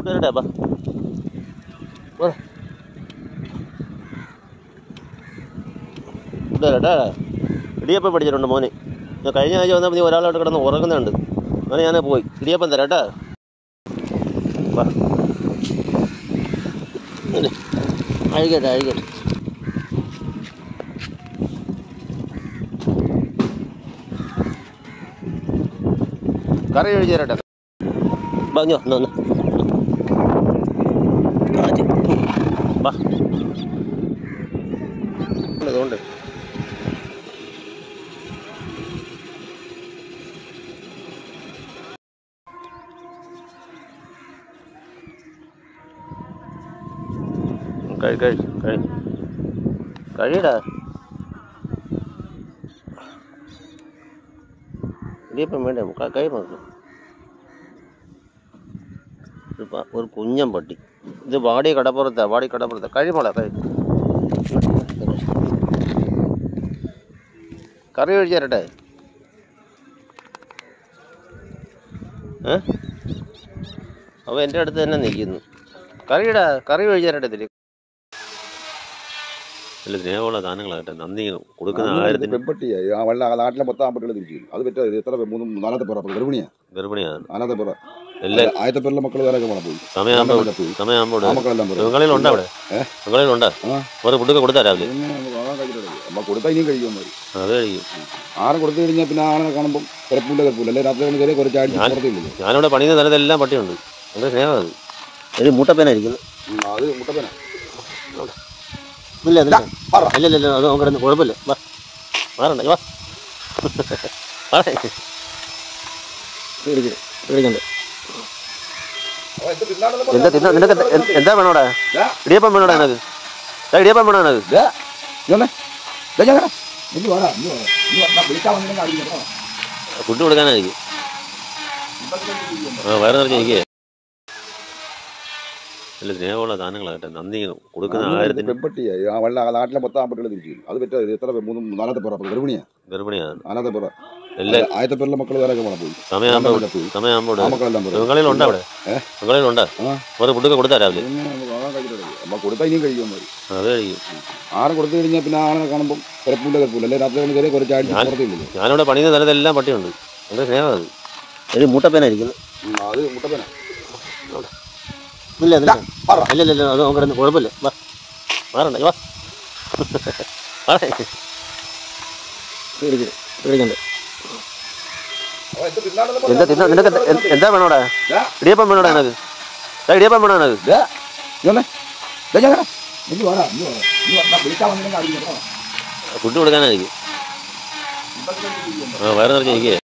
കയറിട്ടെ ബാ വാ. ഇതാ കേട്ടാ ഇടിയപ്പം പഠിച്ചിട്ടുണ്ട് മോന് ഞാൻ കഴിഞ്ഞ ആഴ്ച വന്നപ്പോൾ നീ ഒരാളോട്ട് കിടന്ന് ഉറങ്ങുന്നുണ്ട് അങ്ങനെ ഞാൻ പോയി ഇടിയപ്പം തരാം കേട്ടാ വാ ഇങ്ങനെ. അഴിക്കട്ടെ അഴിക്കട്ടെ കറി ഒഴിച്ചു തരട്ടെ പറഞ്ഞോ എന്നാ ഒന്ന് കാറ്റ് വാ അതുകൊണ്ട് കഴി കഴി കഴി കഴിയടാ ഇടിയപ്പം വേണ്ടേ ക- കഴി നോക്കും ഒരു പ- ഒരു കുഞ്ഞൻ പട്ടി ഇത് വാടി കടപ്പുറത്താ വാടി കടപ്പുറത്താ കഴിമോളെ കഴി കറി ഒഴിച്ചു തരട്ടെ ഏ അവ എൻ്റെ അടുത്ത് തന്നെ നിൽക്കുന്നു കറിയിടാ കറി ഒഴിച്ചു തരട്ടെ ഇതില് അല്ല സ്നേഹമുള്ള സാധനങ്ങളാകട്ടെ നന്ദി കൊടുക്കുന്ന ആയിരത്തിന് പെൺപട്ടിയായി ആ വള്ള ആ നാട്ടിലെ മൊത്തം ആൺപട്ടികൾ തിരിച്ചു വരും അത് പറ്റാ ഇത് എത്ര പേ- മൂന്നും നാലാമത്തെ പേർ അപ്പോൾ ഗർഭിണിയാ ഗർഭിണിയാണ് നാലാമത്തെ പേർ എല്ലാം ആദ്യത്തെ പേരിലെ മക്കൾ വേറെ പോകണം പോയി സമയമാകുമ്പോൾ രണ്ടാമത്തെ പോയി സമയമാകുമ്പോൾ ആ മക്കളെല്ലാം പറയും ബംഗാളിലുണ്ടോ അവിടെ ഏ? ബംഗാളിലുണ്ടോ ആ. ഒരു ഫുഡൊക്കെ കൊടുത്താ രാവിലെ അമ്മ കൊടുത്താൽ ഇനിയും കഴിയുമ്പോൾ അത് കഴിയും ആറ് കൊടുത്തു കഴിഞ്ഞാൽ പിന്നെ ആളെ കാണുമ്പോൾ കിടപ്പില്ല കിടപ്പില്ല അല്ലെ രാത്രി കൊണ്ട് കയറി കുറച്ച് ആഴ്ച ഞാൻ- പുറത്തില്ലല്ലോ ഞാനിവിടെ പണിയുന്ന സ്ഥലത്തെല്ലാം പട്ടിയുണ്ട് എൻ്റെ സ്നേഹം അത് ഒരു മുട്ടപ്പേനായിരിക്കുന്നു അത് മുട്ടപ്പന ഇല്ല അതില്ല പറ. ഇല്ല ഇല്ല ഇല്ല അത് നോക്കിടന്ന് കുഴപ്പമില്ല വാ മാറണ്ട വാ വാടേ. പേടിക്കണ്ട പേടിക്കണ്ട എന്താ തിന്നാ നിനക്ക് എന്താ- എന്ത്- എന്താ വേണോടാ ദാ. ഇടിയപ്പം വേണോടാ നിനക്ക് ദാ ഇടിയപ്പം വേണോ നിനക്ക് ഫുഡ് കൊടുക്കാനായിരിക്കും ആ വയറ് നിറഞ്ഞിരിക്കേ അല്ല സ്നേഹമുള്ള സാധനങ്ങളാകട്ടെ നന്ദി കൊടുക്കുന്ന ആയിരത്തിന് പെൺപട്ടിയായി ആ വള്ള ആ നാട്ടിലെ മൊത്തം ആൺപട്ടികൾ തിരിച്ചു വരും അത് പറ്റാ ഇത് എത്ര പേ- മൂന്നും നാലാമത്തെ പേർ അപ്പോൾ ഗർഭിണിയാ ഗർഭിണിയാണ് നാലാമത്തെ പേർ എല്ലാം ആദ്യത്തെ പേരിലെ മക്കൾ വേറെ പോകണം പോയി സമയമാകുമ്പോൾ രണ്ടാമത്തെ പോയി സമയമാകുമ്പോൾ ആ മക്കളെല്ലാം പറയും ബംഗാളിലുണ്ടോ അവിടെ ഏ? ബംഗാളിലുണ്ടോ ആ. ഒരു ഫുഡൊക്കെ കൊടുത്താ രാവിലെ അമ്മ കൊടുത്താൽ ഇനിയും കഴിയുമ്പോൾ അത് കഴിയും ആറ് കൊടുത്തു കഴിഞ്ഞാൽ പിന്നെ ആളെ കാണുമ്പോൾ കിടപ്പില്ല കിടപ്പില്ല അല്ലെ രാത്രി കൊണ്ട് കയറി കുറച്ച് ആഴ്ച ഞാൻ- പുറത്തില്ലല്ലോ ഞാനിവിടെ പണിയുന്ന സ്ഥലത്തെല്ലാം പട്ടിയുണ്ട് എൻ്റെ സ്നേഹം അത് ഒരു മുട്ടപ്പേനായിരിക്കുന്നു അത് മുട്ടപ്പന ഇല്ല അതില്ല പറ. ഇല്ല ഇല്ല ഇല്ല അത് നോക്കിടന്ന് കുഴപ്പമില്ല വാ മാറണ്ട വാ വാടേ. പേടിക്കണ്ട പേടിക്കണ്ട എന്താ തിന്നാ നിനക്ക് എന്താ- എന്ത്- എന്താ വേണോടാ ദാ. ഇടിയപ്പം വേണോടാ നിനക്ക് ദാ ഇടിയപ്പം വേണോ നിനക്ക് ഫുഡ് കൊടുക്കാനായിരിക്കും ആ വയറ് നിറഞ്ഞിരിക്കേ